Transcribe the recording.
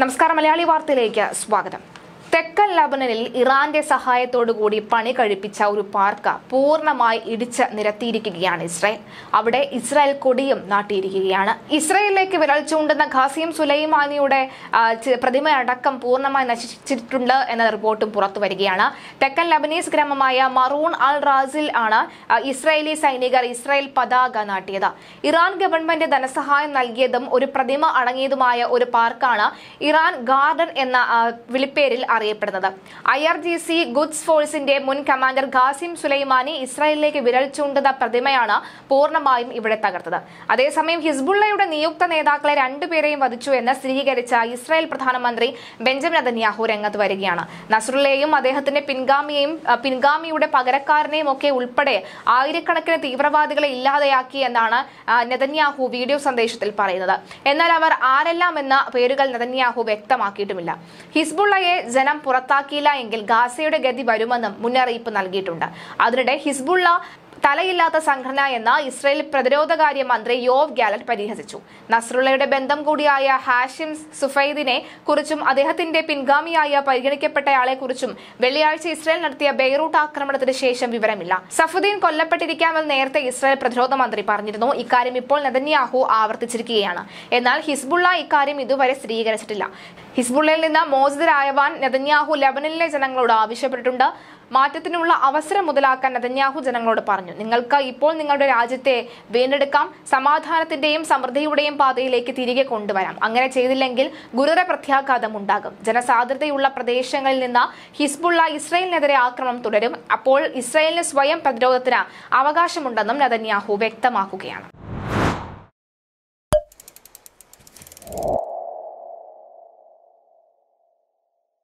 നമസ്കാരം മലയാളി വാർത്തയിലേക്ക് സ്വാഗതം തെക്കൻ ലബനനിൽ ഇറാന്റെ സഹായത്തോടുകൂടി പണി കഴിപ്പിച്ച ഒരു പാർക്ക് പൂർണ്ണമായി ഇടിച്ച് നിരത്തിയിരിക്കുകയാണ് ഇസ്രായേൽ അവിടെ ഇസ്രായേൽ കൊടിയും നാട്ടിയിരിക്കുകയാണ് ഇസ്രായേലിലേക്ക് വിരൽ ചൂണ്ടുന്ന ഖാസിം സുലൈമാനിയുടെ ആ, ചി- പ്രതിമയടക്കം പൂർണ്ണമായി നശിച്ചിട്ടുണ്ട് എന്ന റിപ്പോർട്ടും പുറത്തു വരികയാണ് തെക്കൻ ലബനീസ് ഗ്രാമമായ മറൂൺ അൽ റാസിൽ ആണ് ആ, ഇസ്രായേലി സൈനികർ ഇസ്രായേൽ പതാക നാട്ടിയത് ഇറാൻ ഗവൺമെന്റ് ധനസഹായം നൽകിയതും ഒരു പ്രതിമ അടങ്ങിയതുമായ ഒരു പാർക്കാണ് ഇറാൻ ഗാർഡൻ എന്ന ആ, വിളിപ്പേരിൽ അറിയപ്പെടുന്നത് I R G C goods ഫോഴ്സിന്റെ മുൻ കമാൻഡർ ഖാസിം സുലൈമാനി ഇസ്രായേലിലേക്ക് വിരൽ ചൂണ്ടുന്ന പ്രതിമയാണ് പൂർണ്ണമായും ഇവിടെ തകർത്തത് അതേസമയം ഹിസ്ബുള്ളയുടെ നിയുക്ത നേതാക്കളെ രണ്ടുപേരെയും വധിച്ചു എന്ന് സ്ഥിരീകരിച്ച ഇസ്രായേൽ പ്രധാനമന്ത്രി ബെഞ്ചമിൻ നെതന്യാഹു രംഗത്ത് വരികയാണ് നസ്രുള്ളയെയും അദ്ദേഹത്തിന്റെ പിൻഗാമിയെയും ആ, പിൻഗാമിയുടെ പകരക്കാരനെയും ഒക്കെ ഉൾപ്പെടെ ആയിരക്കണക്കിന് തീവ്രവാദികളെ ഇല്ലാതെയാക്കി എന്നാണ് ആ, നെതന്യാഹു വീഡിയോ സന്ദേശത്തിൽ പറയുന്നത് എന്നാൽ അവർ ആരെല്ലാം എന്ന പേരുകൾ നെതന്യാഹു വ്യക്തമാക്കിയിട്ടുമില്ല ഹിസ്ബുള്ളയെ ജനം പുറത്താക്കിയില്ല എങ്കിൽ ഗാസയുടെ ഗതി വരുമെന്നും മുന്നറിയിപ്പ് നൽകിയിട്ടുണ്ട് അതിനിടെ ഹിസ്ബുള്ള തലയില്ലാത്ത സംഘടന എന്ന ഇസ്രയേൽ പ്രതിരോധകാര്യ മന്ത്രി യോവ് ഗാലറ്റ് പരിഹസിച്ചു നസ്രുള്ളയുടെ ബന്ധം കൂടിയായ ഹാഷിം സുഫൈദിനെ കുറിച്ചും അദ്ദേഹത്തിന്റെ പിൻഗാമിയായ പരിഗണിക്കപ്പെട്ടയാളെ കുറിച്ചും വെള്ളിയാഴ്ച ഇസ്രയേൽ നടത്തിയ ബെയ്റൂട്ട് ആക്രമണത്തിന് ശേഷം വിവരമില്ല സഫുദ്ദീൻ കൊല്ലപ്പെട്ടിരിക്കാമെന്ന് നേരത്തെ ഇസ്രായേൽ പ്രതിരോധ മന്ത്രി പറഞ്ഞിരുന്നു ഇക്കാര്യം ഇപ്പോൾ നെതന്യാഹു ആവർത്തിച്ചിരിക്കുകയാണ് എന്നാൽ ഹിസ്ബുള്ള ഇക്കാര്യം ഇതുവരെ സ്ഥിരീകരിച്ചിട്ടില്ല ഹിസ്ബുള്ളയിൽ നിന്ന് മോചിതരായവാൻ നെതന്യാഹു ലബനനിലെ ജനങ്ങളോട് ആവശ്യപ്പെട്ടിട്ടുണ്ട് മാറ്റത്തിനുള്ള അവസരം മുതലാക്കാൻ നെതന്യാഹു ജനങ്ങളോട് പറഞ്ഞു നിങ്ങൾക്ക് ഇപ്പോൾ നിങ്ങളുടെ രാജ്യത്തെ വീണ്ടെടുക്കാം സമാധാനത്തിന്റെയും സമൃദ്ധിയുടെയും പാതയിലേക്ക് തിരികെ കൊണ്ടുവരാം അങ്ങനെ ചെയ്തില്ലെങ്കിൽ ഗുരുതര പ്രത്യാഘാതം ഉണ്ടാകും ജനസാന്ദ്രതയുള്ള പ്രദേശങ്ങളിൽ നിന്ന് ഹിസ്ബുള്ള ഇസ്രയേലിനെതിരെ ആക്രമണം തുടരും അപ്പോൾ ഇസ്രയേലിന് സ്വയം പ്രതിരോധത്തിന് അവകാശമുണ്ടെന്നും നെതന്യാഹു വ്യക്തമാക്കുകയാണ്